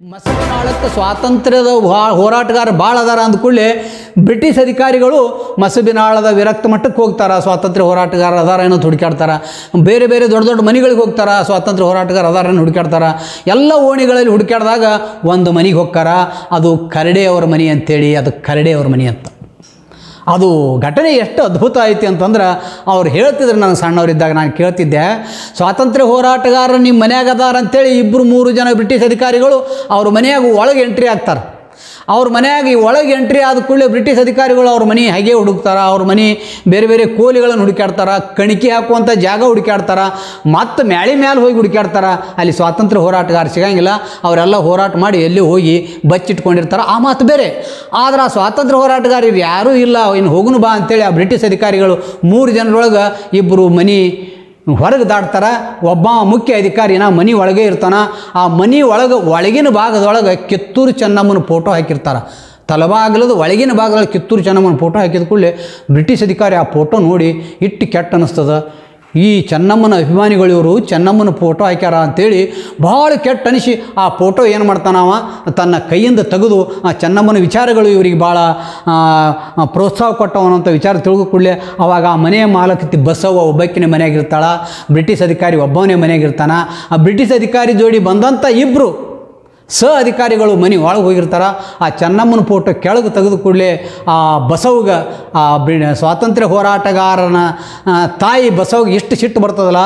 ಮಸಬಿನಾಳಕ್ಕೆ ಸ್ವಾತಂತ್ರ್ಯದ ಹೋ- ಹೋರಾಟಗಾರ ಭಾಳ ಅದಾರ ಅಂದ್ಕೂಡಲೇ ಬ್ರಿಟಿಷ್ ಅಧಿಕಾರಿಗಳು ಮಸಬಿನಾಳದ ವಿರಕ್ತ ಮಟ್ಟಕ್ಕೆ ಹೋಗ್ತಾರ ಸ್ವಾತಂತ್ರ್ಯ ಹೋರಾಟಗಾರ ಅದಾರ ಏನೋ ಹುಡುಕಾಡ್ತಾರ ಬೇರೆ ಬೇರೆ ದೊಡ್ಡ ದೊಡ್ಡ ಮನೆಗಳಿಗೆ ಹೋಗ್ತಾರ ಸ್ವಾತಂತ್ರ್ಯ ಹೋರಾಟಗಾರ ಅದಾರ ಏನೋ ಹುಡುಕಾಡ್ತಾರ ಎಲ್ಲ ಓಣಿಗಳಲ್ಲಿ ಹುಡುಕಾಡಿದಾಗ ಒಂದು ಮನೆಗೆ ಹೋಗ್ತಾರ ಅದು ಕರಡೆಯವ್ರ ಮನೆ ಅಂತೇಳಿ ಅದು ಕರಡೆಯವ್ರ ಮನೆ ಅಂತ ಅದು ಘಟನೆ ಎಷ್ಟು ಅದ್ಭುತ ಐತಿ ಅಂತಂದ್ರೆ ಅವ್ರು ಹೇಳ್ತಿದ್ರು ನಾನು ಸಣ್ಣವರಿದ್ದಾಗ ನಾನು ಕೇಳ್ತಿದ್ದೆ ಸ್ವಾತಂತ್ರ್ಯ ಹೋರಾಟಗಾರರು ನಿಮ್ಮ ಮನ್ಯಾಗ ಅದಾರ ಅಂತೇಳಿ ಇಬ್ಬರು ಮೂರು ಜನ ಬ್ರಿಟಿಷ್ ಅಧಿಕಾರಿಗಳು ಅವ್ರ ಮನೆಯಾಗ ಒಳಗೆ ಎಂಟ್ರಿ ಆಗ್ತಾರೆ ಅವ್ರ ಮನೆಯಾಗ ಈ ಒಳಗೆ ಎಂಟ್ರಿ ಆದ ಕೂಡಲೇ ಬ್ರಿಟಿಷ್ ಅಧಿಕಾರಿಗಳು ಅವ್ರ ಮನೆ ಹಾಗೆ ಹುಡುಕ್ತಾರ ಅವ್ರ ಮನೆ ಬೇರೆ ಬೇರೆ ಕೋಲಿಗಳನ್ನು ಹುಡುಕಾಡ್ತಾರ ಕಣಿಕೆ ಹಾಕುವಂಥ ಜಾಗ ಹುಡುಕಾಡ್ತಾರ ಮತ್ತು ಮ್ಯಾಳಿ ಮ್ಯಾಲೆ ಹೋಗಿ ಹುಡುಕಾಡ್ತಾರ ಅಲ್ಲಿ ಸ್ವಾತಂತ್ರ್ಯ ಹೋರಾಟಗಾರ ಸಿಗಂಗಿಲ್ಲ ಅವರೆಲ್ಲ ಹೋರಾಟ ಮಾಡಿ ಎಲ್ಲಿ ಹೋಗಿ ಬಚ್ಚಿಟ್ಕೊಂಡಿರ್ತಾರೆ ಆ ಮಾತು ಬೇರೆ ಆದ್ರೆ ಆ ಸ್ವಾತಂತ್ರ್ಯ ಹೋರಾಟಗಾರರು ಯಾರೂ ಇಲ್ಲ ಇನ್ನು ಹೋಗುನು ಬಾ ಅಂತೇಳಿ ಆ ಬ್ರಿಟಿಷ್ ಅಧಿಕಾರಿಗಳು ಮೂರು ಜನರೊಳಗೆ ಇಬ್ಬರು ಮನೆ ಹೊರಗೆ ದಾಟ್ತಾರ ಒಬ್ಬ ಮುಖ್ಯ ಅಧಿಕಾರಿ ನಾ ಮನೆ ಒಳಗೆ ಇರ್ತಾನ ಆ ಮನೆ ಒಳಗೆ ಒಳಗಿನ ಭಾಗದೊಳಗೆ ಕಿತ್ತೂರು ಚೆನ್ನಮ್ಮನ ಫೋಟೋ ಹಾಕಿರ್ತಾರೆ ತಲಬಾಗಲದ ಒಳಗಿನ ಭಾಗದೊಳಗೆ ಕಿತ್ತೂರು ಚೆನ್ನಮ್ಮನ ಫೋಟೋ ಹಾಕಿದ ಕೂಡಲೇ ಬ್ರಿಟಿಷ್ ಅಧಿಕಾರಿ ಆ ಫೋಟೋ ನೋಡಿ ಇಟ್ಟು ಕೆಟ್ಟ ಅನ್ನಿಸ್ತದ ಈ ಚೆನ್ನಮ್ಮನ ಅಭಿಮಾನಿಗಳು ಇವರು ಚೆನ್ನಮ್ಮನ ಫೋಟೋ ಹಾಕ್ಯಾರ ಅಂತೇಳಿ ಭಾಳ ಕೆಟ್ಟ ಅನಿಸಿ ಆ ಫೋಟೋ ಏನು ಮಾಡ್ತಾನವ ತನ್ನ ಕೈಯಿಂದ ತೆಗೆದು ಆ ಚೆನ್ನಮ್ಮನ ವಿಚಾರಗಳು ಇವರಿಗೆ ಭಾಳ ಆ, ಆ, ಪ್ರೋತ್ಸಾಹ ಕೊಟ್ಟವನಂತ ವಿಚಾರ ತಿಳಿದು ಕೂಡಲೇ ಅವಾಗ ಆ ಮನೆಯ ಮಾಲಕತಿ ಬಸವ್ವ ಒಬ್ಬಕ್ಕಿನ ಮನೆಯಾಗಿರ್ತಾಳ ಬ್ರಿಟಿಷ್ ಅಧಿಕಾರಿ ಒಬ್ಬವನೇ ಮನೆಯಾಗಿರ್ತಾನ ಆ ಬ್ರಿಟಿಷ್ ಅಧಿಕಾರಿ ಜೋಡಿ ಬಂದಂಥ ಇಬ್ಬರು ಸ ಅಧಿಕಾರಿಗಳು ಮನೆ ಒಳಗೆ ಹೋಗಿರ್ತಾರ ಆ ಚೆನ್ನಮ್ಮನ ಫೋಟೋ ಕೆಳಗೆ ತೆಗೆದು ಕೂಡಲೇ ಆ ಬಸವ್ಗ ಆ ಬಿ ಸ್ವಾತಂತ್ರ್ಯ ಹೋರಾಟಗಾರನ ಆ, ತಾಯಿ ಬಸವ್ಗೆ ಎಷ್ಟು ಸಿಟ್ಟು ಬರ್ತದಲ್ಲ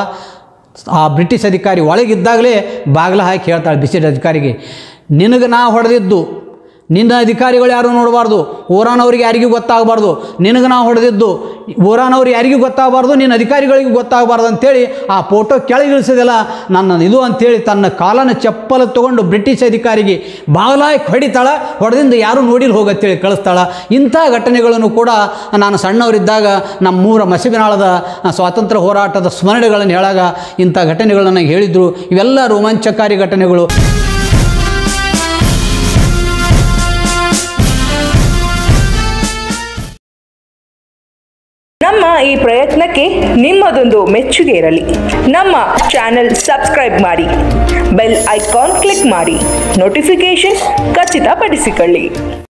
ಆ ಬ್ರಿಟಿಷ್ ಅಧಿಕಾರಿ ಒಳಗಿದ್ದಾಗಲೇ ಬಾಗಿಲ ಹಾಕಿ ಹೇಳ್ತಾಳೆ ಬ್ರಿಟಿಷ್ ಅಧಿಕಾರಿಗೆ ನಿನಗೆ ನಾ ಹೊಡೆದಿದ್ದು ನಿನ್ನ ಅಧಿಕಾರಿಗಳು ಯಾರು ನೋಡಬಾರ್ದು ಓರಾನವ್ರಿಗೆ ಯಾರಿಗೂ ಗೊತ್ತಾಗಬಾರ್ದು ನಿನಗೆ ನಾ ಹೊಡೆದಿದ್ದು ಓರಾನವ್ರು ಯಾರಿಗೂ ಗೊತ್ತಾಗಬಾರ್ದು ನಿನ್ನ ಅಧಿಕಾರಿಗಳಿಗೂ ಗೊತ್ತಾಗಬಾರ್ದು ಅಂತೇಳಿ ಆ ಫೋಟೋ ಕೆಳಗಿಳಿಸಿದೆಲ್ಲ ನನ್ನ ಇದು ಅಂತೇಳಿ ತನ್ನ ಕಾಲನ ಚಪ್ಪಲ ತೊಗೊಂಡು ಬ್ರಿಟಿಷ್ ಅಧಿಕಾರಿಗೆ ಬಾಗಲಾಗಿ ಹೊಡಿತಾಳ ಹೊಡೆದಿಂದ ಯಾರು ನೋಡಿಲ್ಲ ಹೋಗತ್ತೇಳಿ ಕಳಿಸ್ತಾಳ ಇಂಥ ಘಟನೆಗಳನ್ನು ಕೂಡ ನಾನು ಸಣ್ಣವರಿದ್ದಾಗ ನಮ್ಮೂರ ಮಸಬಿನಾಳದ ಸ್ವಾತಂತ್ರ್ಯ ಹೋರಾಟದ ಸ್ಮರಣೆಗಳನ್ನು ಹೇಳಾಗ ಇಂಥ ಘಟನೆಗಳನ್ನು ನನಗೆ ಹೇಳಿದರು ಇವೆಲ್ಲ ರೋಮಾಂಚಕಾರಿ ಘಟನೆಗಳು ನಮ್ಮ ಈ ಪ್ರಯತ್ನಕ್ಕೆ ನಿಮ್ಮದೊಂದು ಮೆಚ್ಚುಗೆ ಇರಲಿ ನಮ್ಮ ಚಾನೆಲ್ ಸಬ್ಸ್ಕ್ರೈಬ್ ಮಾಡಿ ಬೆಲ್ ಐಕಾನ್ ಕ್ಲಿಕ್ ಮಾಡಿ ನೋಟಿಫಿಕೇಶನ್ ಖಚಿತಪಡಿಸಿಕೊಳ್ಳಿ